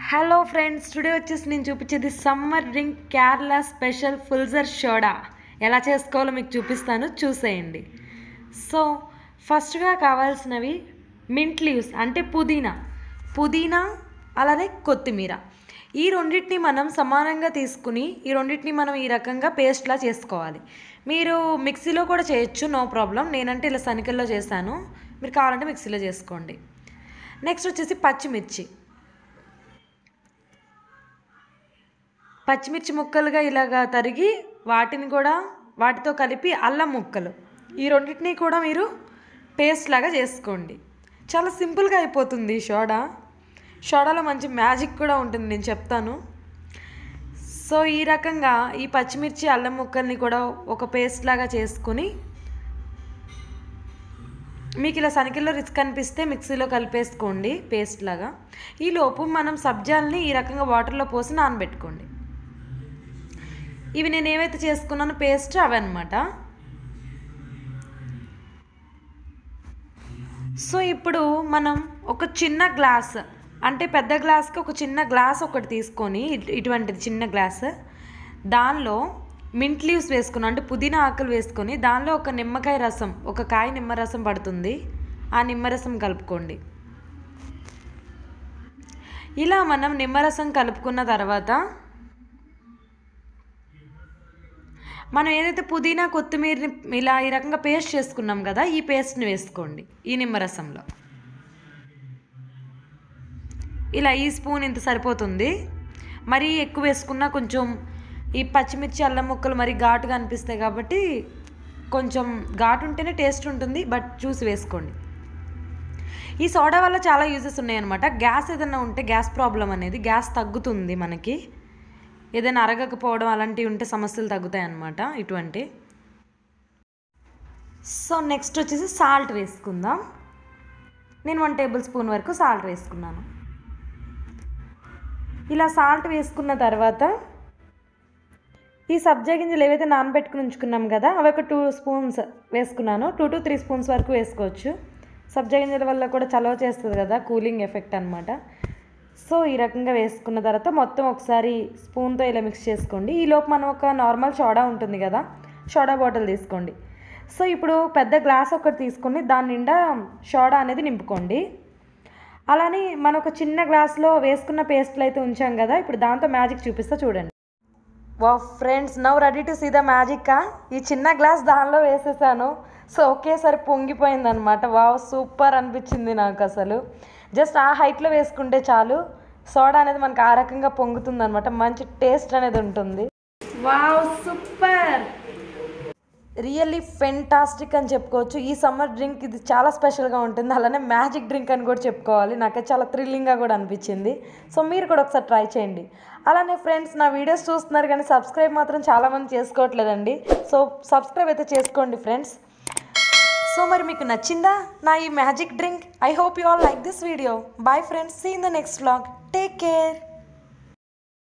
hello friends today వచ్చేసి నేను చూపించేది summer drink Kerala special fuljar soda ఎలా చేసుకోవాలో మీకు చూపిస్తాను చూసేయండి సో ఫస్ట్గా కావాల్సినవి మింట్ లీవ్స్ అంటే పుదీనా పుదీనా అలానే కొత్తిమీర ఈ రెండింటిని మనం సమానంగా తీసుకుని ఈ రెండింటిని మనం ఈ రకంగా పేస్ట్లా చేసుకోవాలి మీరు మిక్సీలో కూడా చేయొచ్చు నో ప్రాబ్లం నేనంటే ఇలా సనికల్లో చేశాను మీరు కావాలంటే మిక్సీలో చేసుకోండి నెక్స్ట్ వచ్చేసి పచ్చిమిర్చి పచ్చిమిర్చి ముక్కలుగా ఇలాగా తరిగి వాటిని కూడా వాటితో కలిపి అల్లం ముక్కలు ఈ రెండింటిని కూడా మీరు పేస్ట్ లాగా చేసుకోండి చాలా సింపుల్గా అయిపోతుంది ఈ సోడా సోడాలో మంచి మ్యాజిక్ కూడా ఉంటుంది నేను చెప్తాను సో ఈ రకంగా ఈ పచ్చిమిర్చి అల్లం ముక్కల్ని కూడా ఒక పేస్ట్ లాగా చేసుకుని మీకు ఇలా సనికిల్లో రిస్క్ అనిపిస్తే మిక్సీలో కలిపేసుకోండి పేస్ట్ లాగా ఈ లోపు మనం సబ్జాల్ని ఈ రకంగా వాటర్లో పోసి నానబెట్టుకోండి ఇవి నేను ఏవైతే చేసుకున్నానో పేస్ట్ అవి అనమాట సో ఇప్పుడు మనం ఒక చిన్న గ్లాస్ అంటే పెద్ద గ్లాస్కి ఒక చిన్న గ్లాస్ ఒకటి తీసుకొని ఇట్- ఇటువంటిది చిన్న గ్లాస్ దానిలో మింట్ లీవ్స్ వేసుకుని అంటే పుదీనా ఆకులు వేసుకొని దానిలో ఒక నిమ్మకాయ రసం ఒక కాయ నిమ్మరసం పడుతుంది ఆ నిమ్మరసం కలుపుకోండి ఇలా మనం నిమ్మరసం కలుపుకున్న తర్వాత మనం ఏదైతే పుదీనా కొత్తిమీరని ఇలా ఈ రకంగా పేస్ట్ చేసుకున్నాం కదా ఈ పేస్ట్ని వేసుకోండి ఈ నిమ్మరసంలో ఇలా ఈ స్పూన్ ఇంత సరిపోతుంది మరీ ఎక్కువ వేసుకున్నా కొంచెం ఈ పచ్చిమిర్చి అల్లం ముక్కలు మరీ ఘాటుగా అనిపిస్తాయి కాబట్టి కొంచెం ఘాటు ఉంటేనే టేస్ట్ ఉంటుంది బట్ చూసి వేసుకోండి ఈ సోడా వల్ల చాలా యూజెస్ ఉన్నాయన్నమాట గ్యాస్ ఏదైనా ఉంటే గ్యాస్ ప్రాబ్లం అనేది గ్యాస్ తగ్గుతుంది మనకి ఏదైనా అరగకపోవడం అలాంటివి ఉంటే సమస్యలు తగ్గుతాయి అన్నమాట ఇటువంటి సో నెక్స్ట్ వచ్చేసి సాల్ట్ వేసుకుందాం నేను వన్ టేబుల్ స్పూన్ వరకు సాల్ట్ వేసుకున్నాను ఇలా సాల్ట్ వేసుకున్న తర్వాత ఈ సబ్జా గింజలు ఏవైతే నానబెట్టుకుని ఉంచుకున్నాం కదా అవి ఒక టూ స్పూన్స్ వేసుకున్నాను టూ టు త్రీ స్పూన్స్ వరకు వేసుకోవచ్చు సబ్జా గింజల వల్ల కూడా చలవ చేస్తుంది కదా కూలింగ్ ఎఫెక్ట్ అనమాట సో ఈ రకంగా వేసుకున్న తర్వాత మొత్తం ఒకసారి స్పూన్తో ఇలా మిక్స్ చేసుకోండి ఈ లోపు మనం ఒక నార్మల్ సోడా ఉంటుంది కదా సోడా బాటిల్ తీసుకోండి సో ఇప్పుడు పెద్ద గ్లాస్ ఒకటి తీసుకొని దాని నిండా సోడా అనేది నింపుకోండి అలానే మనం ఒక చిన్న గ్లాస్లో వేసుకున్న పేస్ట్లు అయితే ఉంచాం కదా ఇప్పుడు దాంతో మ్యాజిక్ చూపిస్తా చూడండి వా friends now ready to see the magic ఈ చిన్న గ్లాస్ దానిలో వేసేసాను సో ఒకేసారి పొంగిపోయింది అనమాట వావ్ సూపర్ అనిపించింది నాకు అసలు జస్ట్ ఆ హైట్లో వేసుకుంటే చాలు సోడా అనేది మనకు ఆ రకంగా పొంగుతుంది అనమాట మంచి టేస్ట్ అనేది ఉంటుంది వావ్ సూపర్ రియల్లీ ఫెంటాస్టిక్ అని చెప్పుకోవచ్చు ఈ సమ్మర్ డ్రింక్ ఇది చాలా స్పెషల్గా ఉంటుంది అలానే మ్యాజిక్ డ్రింక్ అని కూడా చెప్పుకోవాలి నాకైతే చాలా థ్రిల్లింగ్గా కూడా అనిపించింది సో మీరు కూడా ఒకసారి ట్రై చేయండి అలానే ఫ్రెండ్స్ నా వీడియోస్ చూస్తున్నారు కానీ సబ్స్క్రైబ్ మాత్రం చాలామంది చేసుకోవట్లేదండి సో సబ్స్క్రైబ్ అయితే చేసుకోండి ఫ్రెండ్స్ సో మరి మీకు నచ్చిందా నా ఈ magic drink I hope you all like this video bye friends see in the next vlog take care